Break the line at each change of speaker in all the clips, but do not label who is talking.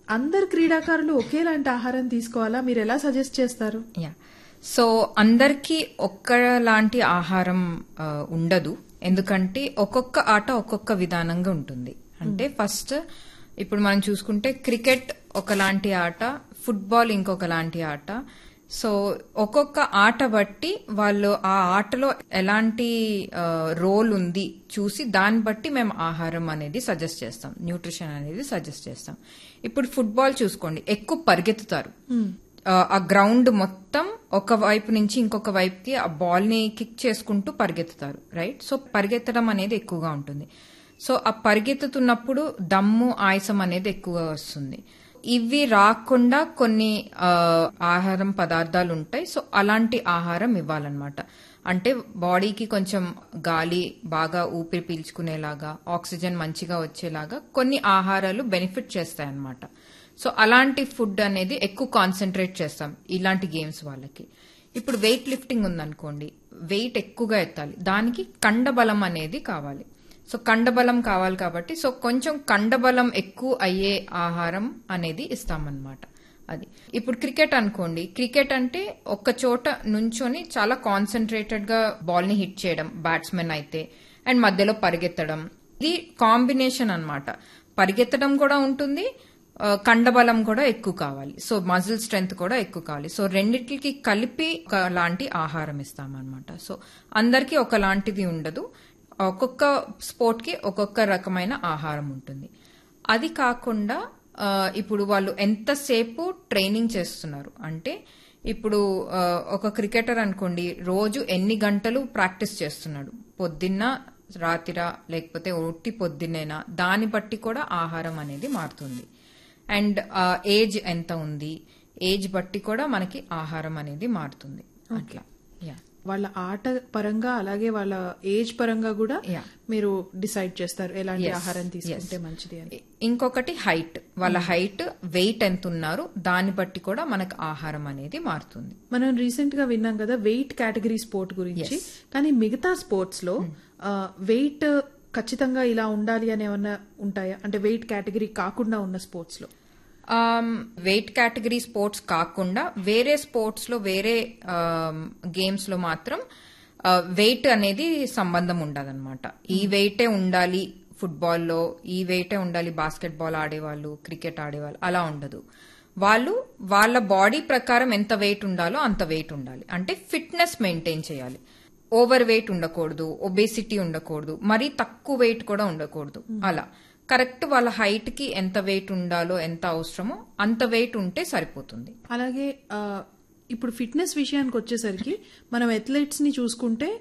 అందరు క్రీడాకారులు ఒకేలాంటి ఆహారం తీసుకోవాలా మీరు ఎలా సజెస్ట్ చేస్తారు
యా సో అందరికీ ఒక్కలాంటి ఆహారం ఆ, ఉండదు ఎందుకంటే ఒక్కొక్క ఆట ఒక్కొక్క విధానంగా ఉంటుంది అంటే ఫస్ట్ ఇప్పుడు మనం చూసుకుంటే క్రికెట్ ఒకలాంటి ఆట ఫుట్బాల్ ఇంకొకలాంటి ఆట సో ఒక్కొక్క ఆట బట్టి వాళ్ళు ఆ ఆటలో ఎలాంటి ఆ, రోల్ ఉంది చూసి దాన్ని బట్టి మేము ఆహారం అనేది సజెస్ట్ చేస్తాం న్యూట్రిషన్ అనేది సజెస్ట్ చేస్తాం ఇప్పుడు ఫుట్బాల్ చూసుకోండి ఎక్కువ పరిగెత్తుతారు ఆ, ఆ గ్రౌండ్ మొత్తం ఒక వైపు నుంచి ఇంకొక వైపుకి ఆ బాల్ ని కిక్ చేసుకుంటూ పరిగెత్తుతారు రైట్ సో పరిగెత్తడం అనేది ఎక్కువగా ఉంటుంది సో ఆ పరిగెత్తుతున్నప్పుడు దమ్ము ఆయాసం అనేది ఎక్కువగా వస్తుంది ఇవి రాకుండా కొన్ని ఆ, ఆహారం పదార్థాలు ఉంటాయి సో అలాంటి ఆహారం ఇవ్వాలన్నమాట అంటే బాడీకి కొంచెం గాలి బాగా ఊపిరి పీల్చుకునేలాగా ఆక్సిజన్ మంచిగా వచ్చేలాగా కొన్ని ఆహారాలు బెనిఫిట్ చేస్తాయి అన్నమాట సో అలాంటి ఫుడ్ అనేది ఎక్కువ కాన్సన్ట్రేట్ చేస్తాం ఇలాంటి గేమ్స్ వాళ్ళకి ఇప్పుడు వెయిట్ లిఫ్టింగ్ ఉందనుకోండి వెయిట్ ఎక్కువగా ఎత్తాలి దానికి కండబలం అనేది కావాలి సో కండబలం కావాలి కాబట్టి సో కొంచెం కండబలం ఎక్కువ అయ్యే ఆహారం అనేది ఇస్తామన్నమాట అది ఇప్పుడు క్రికెట్ అనుకోండి క్రికెట్ అంటే ఒక్క చోట నుంచొని చాలా కాన్సన్ట్రేటెడ్ గా బాల్ ని హిట్ చేయడం బ్యాట్స్మెన్ అయితే అండ్ మధ్యలో పరిగెత్తడం ఇది కాంబినేషన్ అన్నమాట పరిగెత్తడం కూడా ఉంటుంది ఆ, కండబలం కూడా ఎక్కువ కావాలి సో మజిల్ స్ట్రెంగ్త్ కూడా ఎక్కువ కావాలి సో రెండిటికి కలిపి ఒకలాంటి ఆహారం ఇస్తామన్నమాట సో అందరికీ ఒకలాంటిది ఉండదు ఒక్కొక్క స్పోర్ట్ కి ఒక్కొక్క రకమైన ఆహారం ఉంటుంది అది కాకుండా ఆ, ఇప్పుడు వాళ్ళు ఎంతసేపు ట్రైనింగ్ చేస్తున్నారు అంటే ఇప్పుడు ఆ, ఒక క్రికెటర్ అనుకోండి రోజు ఎన్ని గంటలు ప్రాక్టీస్ చేస్తున్నాడు పొద్దున్న రాతిరా లేకపోతే ఒట్టి పొద్దున్నేనా దాన్ని బట్టి కూడా ఆహారం అనేది మారుతుంది అండ్ ఏజ్ ఎంత ఉంది ఏజ్ బట్టి కూడా మనకి ఆహారం అనేది మారుతుంది అట్లా యా
వాళ్ళ ఆట పరంగా అలాగే వాళ్ళ ఏజ్ పరంగా కూడా
Yeah.
మీరు డిసైడ్ చేస్తారు ఎలాంటి
Yes,
ఆహారం
yes.
తీసుకుంటే మంచిది అని
ఇంకొకటి హైట్ వాళ్ళ హైట్ వెయిట్ ఎంత ఉన్నారు దాన్ని బట్టి కూడా మనకు ఆహారం అనేది మారుతుంది
మనం రీసెంట్ గా విన్నాం కదా వెయిట్ కేటగిరీ స్పోర్ట్ గురించి కానీ మిగతా స్పోర్ట్స్ లో వెయిట్ ఖచ్చితంగా ఇలా ఉండాలి అని ఏమన్నా ఉంటాయా అంటే వెయిట్ కేటగిరీ కాకుండా ఉన్న స్పోర్ట్స్ లో
వెయిట్ కేటగిరీ స్పోర్ట్స్ కాకుండా వేరే స్పోర్ట్స్ లో వేరే గేమ్స్ లో మాత్రం వెయిట్ అనేది సంబంధం ఉండదన్నమాట ఈ వెయిటే ఉండాలి ఫుట్బాల్లో ఈ వెయిటే ఉండాలి బాస్కెట్ బాల్ ఆడేవాళ్ళు క్రికెట్ ఆడేవాళ్ళు అలా ఉండదు వాళ్ళు వాళ్ళ బాడీ ప్రకారం ఎంత వెయిట్ ఉండాలో అంత వెయిట్ ఉండాలి అంటే ఫిట్నెస్ మెయింటైన్ చేయాలి ఓవర్ వెయిట్ ఉండకూడదు ఒబేసిటీ ఉండకూడదు మరీ తక్కువ వెయిట్ కూడా ఉండకూడదు అలా కరెక్ట్ వాళ్ళ హైట్ కి ఎంత వెయిట్ ఉండాలో ఎంత అవసరమో అంత వెయిట్ ఉంటే సరిపోతుంది
అలాగే ఆ, ఇప్పుడు ఫిట్నెస్ విషయానికి వచ్చేసరికి మనం అథ్లెట్స్ ని చూసుకుంటే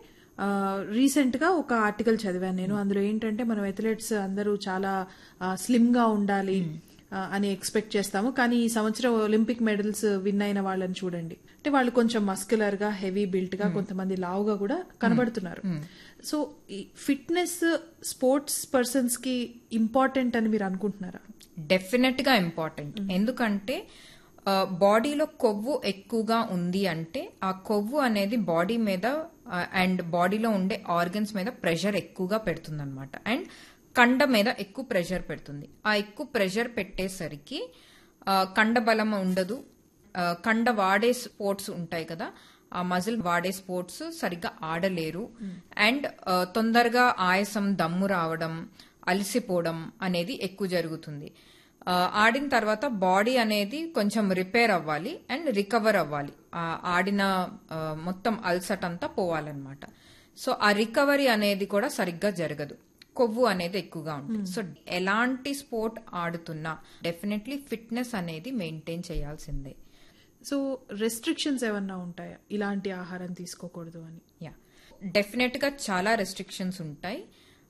రీసెంట్ గా ఒక ఆర్టికల్ చదివాను నేను అందులో ఏంటంటే మనం అథ్లెట్స్ అందరూ చాలా స్లిమ్ గా ఉండాలి ఆ, అని ఎక్స్పెక్ట్ చేస్తాము కానీ ఈ సంవత్సరం ఒలింపిక్ మెడల్స్ విన్ అయిన వాళ్ళని చూడండి అంటే వాళ్ళు కొంచెం మస్కులర్ గా హెవీ బిల్ట్ గా కొంతమంది లావుగా కూడా కనబడుతున్నారు సో ఈ ఫిట్నెస్ స్పోర్ట్స్ పర్సన్స్ కి ఇంపార్టెంట్ అని మీరు అనుకుంటున్నారా
డెఫినెట్ గా ఇంపార్టెంట్ ఎందుకంటే ఆ, బాడీలో కొవ్వు ఎక్కువగా ఉంది అంటే ఆ కొవ్వు అనేది బాడీ మీద ఆ, అండ్ బాడీలో ఉండే ఆర్గన్స్ మీద ప్రెషర్ ఎక్కువగా పెడుతుంది అనమాట అండ్ కండ మీద ఎక్కువ ప్రెషర్ పెడుతుంది ఆ ఎక్కువ ప్రెషర్ పెట్టేసరికి ఆ, కండ బలం ఉండదు ఆ, కండ వాడే స్పోర్ట్స్ ఉంటాయి కదా ఆ మజిల్ వాడే స్పోర్ట్స్ సరిగ్గా ఆడలేరు అండ్ ఆ, తొందరగా ఆయాసం దమ్ము రావడం అలసిపోవడం అనేది ఎక్కువ జరుగుతుంది ఆ, ఆడిన తర్వాత బాడీ అనేది కొంచెం రిపేర్ అవ్వాలి అండ్ రికవర్ అవ్వాలి ఆ ఆడిన ఆ, మొత్తం అల్సట్ అంతా పోవాలన్నమాట సో ఆ రికవరీ అనేది కూడా సరిగ్గా జరగదు కొవ్వు అనేది ఎక్కువగా ఉంటుంది సో ఎలాంటి స్పోర్ట్ ఆడుతున్నా డెఫినెట్లీ ఫిట్నెస్ అనేది మెయింటైన్ చేయాల్సిందే
సో రెస్ట్రిక్షన్స్ ఏమన్నా ఉంటాయా ఇలాంటి ఆహారం తీసుకోకూడదు అని
యా డెఫినెట్ గా చాలా రెస్ట్రిక్షన్స్ ఉంటాయి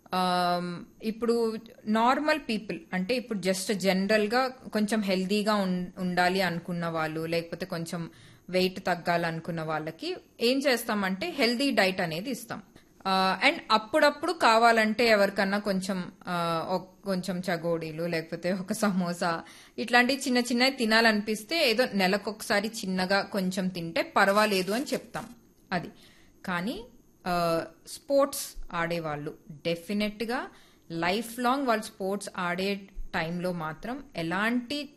ఆమ్, ఇప్పుడు నార్మల్ పీపుల్ అంటే ఇప్పుడు జస్ట్ జనరల్ గా కొంచెం హెల్దీగా ఉం- ఉండాలి అనుకున్న వాళ్ళు లేకపోతే కొంచెం వెయిట్ తగ్గాలనుకున్న వాళ్ళకి ఏం చేస్తామంటే హెల్దీ డైట్ అనేది ఇస్తాం అండ్ అప్పుడప్పుడు కావాలంటే ఎవరికన్నా కొంచెం ఆ, ఒక- కొంచెం చగోడీలు లేకపోతే ఒక సమోసా ఇట్లాంటి చిన్న చిన్నవి తినాలనిపిస్తే ఏదో నెలకొకసారి చిన్నగా కొంచెం తింటే పర్వాలేదు అని చెప్తాం అది కానీ స్పోర్ట్స్ ఆడేవాళ్ళు డెఫినెట్ గా లైఫ్ లాంగ్ వాళ్ళు స్పోర్ట్స్ ఆడే టైంలో మాత్రం ఎలాంటి